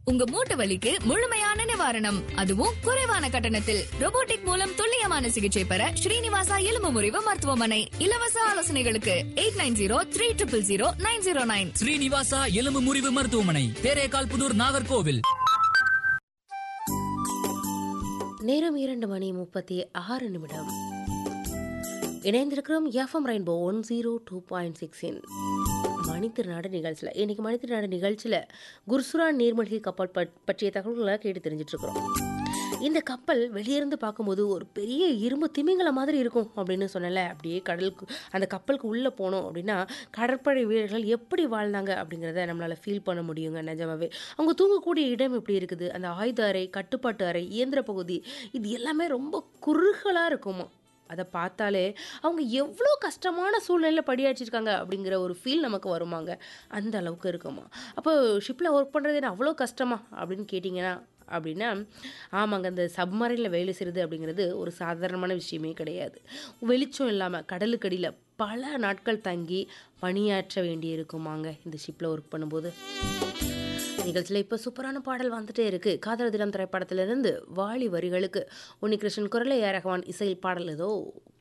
உங்க மூட்டு வலிக்கு முழுமையான நிவாரணம் அதுவும் குறைவான கட்டணத்தில் robotic மூலம் துல்லியமான சிகிச்சை பெற ஸ்ரீனிவாசா எலும்பு முறிவு மருத்துவமனை இலவச ஆலோசனைகளுக்கு eight nine zero three triple zero nine zero nine Srinivasa எலும்பு முறிவு மருத்துவமனை தேரேகால் புதூர் நாகர்கோவில் நேரம் இரண்டு மணி முப்பத்தி ஆறு நிமிடம் இணைந்திருக்கிறோம் FM rainbow one zero two point சிக்ஸின் மணித்திருநாடு நிகழ்ச்சியில் இன்னைக்கு மணித்திருநாடு நிகழ்ச்சியில் குர்சுரான் நீர்மூழ்கி கப்பல் பட்- பற்றிய தகவல்களை கேட்டு தெரிஞ்சிட்டு இருக்கிறோம் இந்த கப்பல் வெளியிருந்து பார்க்கும்போது ஒரு பெரிய இரும்பு திமிங்கல மாதிரி இருக்கும் அப்படின்னு சொன்னல அப்படியே கடலுக்கு அந்த கப்பலுக்கு உள்ளே போனோம் அப்படின்னா கடற்படை வீரர்கள் எப்படி வாழ்ந்தாங்க அப்படிங்கிறத நம்மளால் ஃபீல் பண்ண முடியுங்க நிஜமாவே அவங்க தூங்கக்கூடிய இடம் எப்படி இருக்குது அந்த ஆயுத அறை கட்டுப்பாட்டு அறை இயந்திர பகுதி இது எல்லாமே ரொம்ப குறுகலாக இருக்குமா அதை பார்த்தாலே அவங்க எவ்வளோ கஷ்டமான சூழ்நிலையில் படியாச்சிருக்காங்க அப்படிங்கிற ஒரு ஃபீல் நமக்கு வருமாங்க அந்த அளவுக்கு இருக்குமா அப்போ ஷிப்பில் ஒர்க் பண்ணுறது என்ன அவ்வளோ கஷ்டமா அப்படின்னு கேட்டிங்கன்னா அப்படின்னா ஆமாங்க அந்த சப்மரைனில் வேலை செய்கிறது அப்படிங்கிறது ஒரு சாதாரணமான விஷயமே கிடையாது வெளிச்சம் இல்லாமல் கடலுக்கடியில் பல நாட்கள் தங்கி பணியாற்ற வேண்டி இருக்குமாங்க இந்த ஷிப்பில் ஒர்க் பண்ணும்போது நிகழ்ச்சியில் இப்போ சூப்பரான பாடல் வந்துட்டே இருக்கு காதல் தினம் திரைப்படத்திலிருந்து வாலி வரிகளுக்கு உன்னிகிருஷ்ணன் குரலை ஏ ரஹ்மான் இசையில் பாடல் ஏதோ